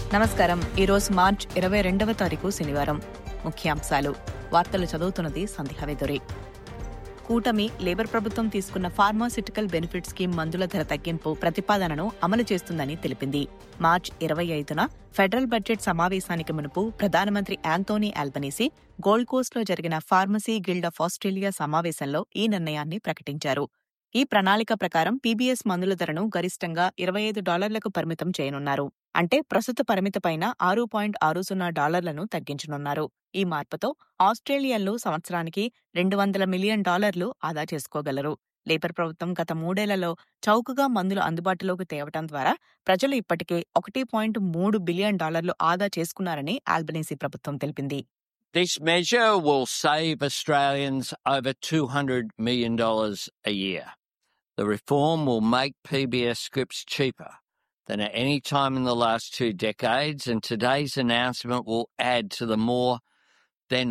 నమస్కారం ఈరోజు మార్చ్ ఇరవై రెండవ తారీఖు శనివారం ముఖ్యాంశాలు వార్తలు చదువుతున్నది సంధ్యావేదురి కూటమి లేబర్ ప్రభుత్వం తీసుకున్న ఫార్మాసిటికల్ బెనిఫిట్ స్కీమ్ మందుల ధర తగ్గింపు ప్రతిపాదనను అమలు చేస్తుందని తెలిపింది మార్చ్ ఇరవై ఐదున ఫెడరల్ బడ్జెట్ సమావేశానికి మునుపు ప్రధానమంత్రి యాంతోనీ ఆల్బనీసీ గోల్డ్ కోస్ట్లో జరిగిన ఫార్మసీ గిల్డ్ ఆఫ్ ఆస్ట్రేలియా సమావేశంలో ఈ నిర్ణయాన్ని ప్రకటించారు ఈ ప్రణాళిక ప్రకారం పీబీఎస్ మందుల ధరను గరిష్టంగా ఇరవై ఐదు డాలర్లకు పరిమితం చేయనున్నారు అంటే ప్రస్తుత పరిమితి పైన ఆరు పాయింట్ ఆరు సున్నా డాలర్లను తగ్గించనున్నారు ఈ మార్పుతో ఆస్ట్రేలియన్లు సంవత్సరానికి రెండు వందల మిలియన్ డాలర్లు ఆదా చేసుకోగలరు లేబర్ ప్రభుత్వం గత మూడేళ్లలో చౌకగా మందులు అందుబాటులోకి తేవటం ద్వారా ప్రజలు ఇప్పటికే ఒకటి పాయింట్ మూడు బిలియన్ డాలర్లు ఆదా చేసుకున్నారని ఆల్బనీసీ ప్రభుత్వం తెలిపింది This measure will save Australians over $200 million a year. The reform will make PBS scripts cheaper than at any time in the last two decades, and today's announcement will add to the more than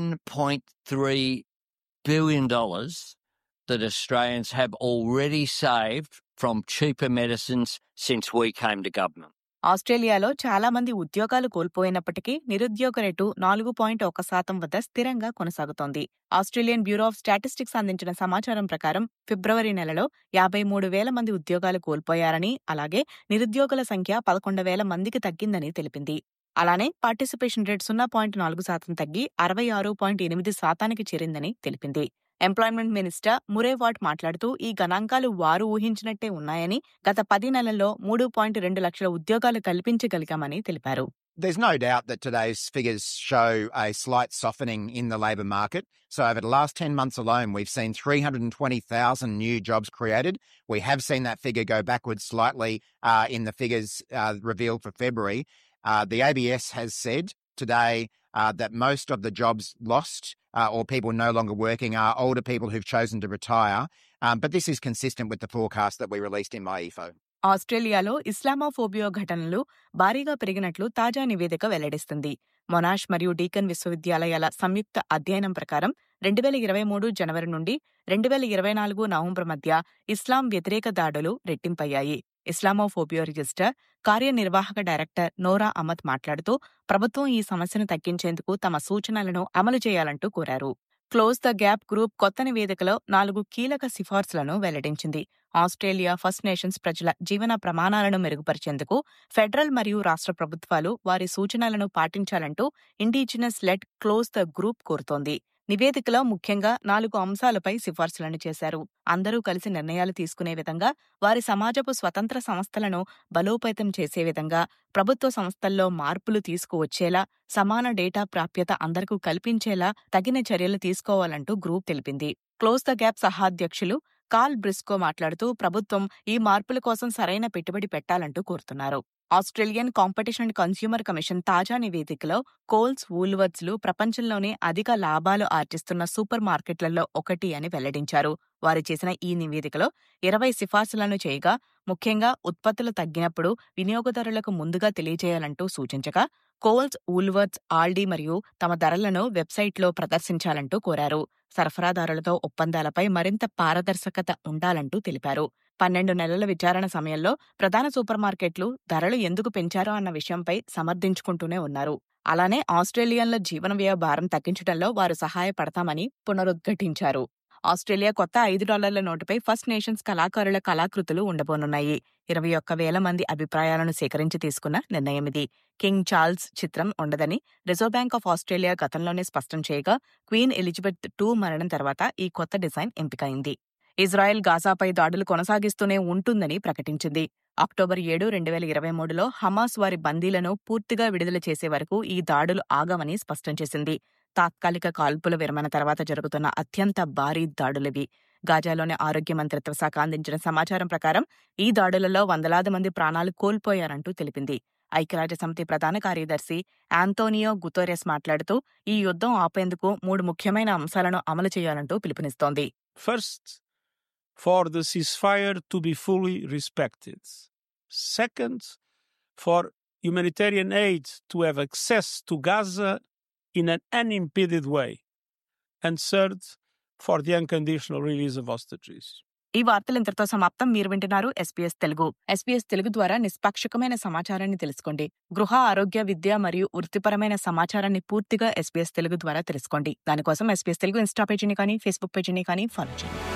$1.3 billion that Australians have already saved from cheaper medicines since we came to government. ఆస్ట్రేలియాలో చాలా మంది ఉద్యోగాలు కోల్పోయినప్పటికీ నిరుద్యోగ rate నాలుగు point ఒక శాతం వద్ద స్థిరంగా కొనసాగుతోంది ఆస్ట్రేలియన్ బ్యూరో ఆఫ్ స్టాటిస్టిక్స్ అందించిన సమాచారం ప్రకారం ఫిబ్రవరి నెలలో యాభై మూడు వేల మంది ఉద్యోగాలు కోల్పోయారని అలాగే నిరుద్యోగుల సంఖ్య పదకొండు వేల మందికి తగ్గిందని తెలిపింది అలానే పార్టిసిపేషన్ రేట్ సున్నా పాయింట్ నాలుగు శాతం తగ్గి అరవై ఆరు పాయింట్ ఎనిమిది శాతానికి చేరిందని తెలిపింది ఎంప్లాయ్మెంట్ మినిస్టర్ మురేవాట్ మాట్లాడుతూ ఈ గణాంకాలు వారు ఊహించినట్టే ఉన్నాయని గత పది నెలల్లో మూడు పాయింట్ రెండు లక్షల ఉద్యోగాలు కల్పించగలిగామని తెలిపారు There's no doubt that today's figures show a slight softening in the labour market. So, over the last 10 months alone, we've seen 320,000 new jobs created. We have seen that figure go backwards slightly uh, in the figures uh, revealed for February. Uh, the ABS has said today uh, that most of the jobs lost uh, or people no longer working are older people who've chosen to retire. Um, but this is consistent with the forecast that we released in my EFO. ఆస్ట్రేలియాలో ఇస్లామోఫోబియో ఘటనలు భారీగా పెరిగినట్లు తాజా నివేదిక వెల్లడిస్తుంది Monash మరియు deacon విశ్వవిద్యాలయాల సంయుక్త అధ్యయనం ప్రకారం రెండు వేల ఇరవై మూడు జనవరి నుండి రెండు వేల ఇరవై నాలుగు నవంబర్ మధ్య ఇస్లాం వ్యతిరేక దాడులు రెట్టింపయ్యాయి ఇస్లామోఫోబియో రిజిస్టర్ కార్యనిర్వాహక డైరెక్టర్ నోరా అహ్మద్ మాట్లాడుతూ ప్రభుత్వం ఈ సమస్యను తగ్గించేందుకు తమ సూచనలను అమలు చేయాలంటూ కోరారు క్లోజ్ ద గ్యాప్ గ్రూప్ కొత్త నివేదికలో నాలుగు కీలక సిఫార్సులను వెల్లడించింది ఆస్ట్రేలియా ఫస్ట్ నేషన్స్ ప్రజల జీవన ప్రమాణాలను మెరుగుపరిచేందుకు ఫెడరల్ మరియు రాష్ట్ర ప్రభుత్వాలు వారి సూచనలను పాటించాలంటూ indigenous led close the group కోరుతోంది నివేదికలో ముఖ్యంగా నాలుగు అంశాలపై సిఫార్సులను చేశారు అందరూ కలిసి నిర్ణయాలు తీసుకునే విధంగా వారి సమాజపు స్వతంత్ర సంస్థలను బలోపేతం చేసే విధంగా ప్రభుత్వ సంస్థల్లో మార్పులు తీసుకువచ్చేలా సమాన డేటా ప్రాప్యత అందరికీ కల్పించేలా తగిన చర్యలు తీసుకోవాలంటూ గ్రూప్ తెలిపింది క్లోజ్ ద గ్యాప్ సహాధ్యక్షులు కాల్ బ్రిస్కో మాట్లాడుతూ ప్రభుత్వం ఈ మార్పుల కోసం సరైన పెట్టుబడి పెట్టాలంటూ కోరుతున్నారు Australian competition and consumer commission తాజా నివేదికలో కోల్స్ వూల్వర్డ్స్ లు ప్రపంచంలోనే అధిక లాభాలు ఆర్జిస్తున్న సూపర్ మార్కెట్లలో ఒకటి అని వెల్లడించారు వారు చేసిన ఈ నివేదికలో ఇరవై సిఫార్సులను చేయగా ముఖ్యంగా ఉత్పత్తులు తగ్గినప్పుడు వినియోగదారులకు ముందుగా తెలియజేయాలంటూ సూచించగా కోల్స్ వూల్వర్డ్స్ ఆల్డీ మరియు తమ ధరలను వెబ్సైట్లో ప్రదర్శించాలంటూ కోరారు సరఫరాదారులతో ఒప్పందాలపై మరింత పారదర్శకత ఉండాలంటూ తెలిపారు పన్నెండు నెలల విచారణ సమయంలో ప్రధాన సూపర్ మార్కెట్లు ధరలు ఎందుకు పెంచారో అన్న విషయంపై సమర్థించుకుంటూనే ఉన్నారు అలానే ఆస్ట్రేలియన్ల జీవన వ్యయ భారం తగ్గించడంలో వారు సహాయపడతామని పునరుద్ఘాటించారు ఆస్ట్రేలియా కొత్త ఐదు డాలర్ల నోటుపై ఫస్ట్ నేషన్స్ కళాకారుల కళాకృతులు ఉండబోనున్నాయి ఇరవై ఒక్క వేల మంది అభిప్రాయాలను సేకరించి తీసుకున్న నిర్ణయం ఇది కింగ్ చార్ల్స్ చిత్రం ఉండదని రిజర్వ్ బ్యాంక్ ఆఫ్ ఆస్ట్రేలియా గతంలోనే స్పష్టం చేయగా క్వీన్ ఎలిజబెత్ టూ మరణం తర్వాత ఈ కొత్త డిజైన్ ఎంపికైంది ఇజ్రాయెల్ గాజాపై దాడులు కొనసాగిస్తూనే ఉంటుందని ప్రకటించింది అక్టోబర్ ఏడు రెండు వేల ఇరవై మూడులో హమాస్ వారి బందీలను పూర్తిగా విడుదల చేసే వరకు ఈ దాడులు ఆగవని స్పష్టం చేసింది తాత్కాలిక కాల్పుల విరమణ తర్వాత జరుగుతున్న అత్యంత భారీ దాడులివి గాజాలోని ఆరోగ్య మంత్రిత్వ శాఖ అందించిన సమాచారం ప్రకారం ఈ దాడులలో వందలాది మంది ప్రాణాలు కోల్పోయారంటూ తెలిపింది ఐక్యరాజ్య సమితి ప్రధాన కార్యదర్శి ఆంటోనియో గుతోరెస్ మాట్లాడుతూ ఈ యుద్ధం ఆపేందుకు మూడు ముఖ్యమైన అంశాలను అమలు చేయాలంటూ పిలుపునిస్తోంది First, for the ceasefire to be fully respected. Second, for humanitarian aid to have access to Gaza in an unimpeded way. And third, for the unconditional release of hostages. ఈ వార్తలు ఇంతటితో సమాప్తం మీరు వింటున్నారు ఎస్పీఎస్ తెలుగు ఎస్పీఎస్ తెలుగు ద్వారా నిష్పాక్షికమైన సమాచారాన్ని తెలుసుకోండి గృహ ఆరోగ్య విద్య మరియు వృత్తిపరమైన సమాచారాన్ని పూర్తిగా ఎస్పీఎస్ తెలుగు ద్వారా తెలుసుకోండి దానికోసం ఎస్పీఎస్ తెలుగు ఇన్స్టా పేజీని కానీ ఫేస్బుక్ పేజీని కానీ ఫాలో చేయండి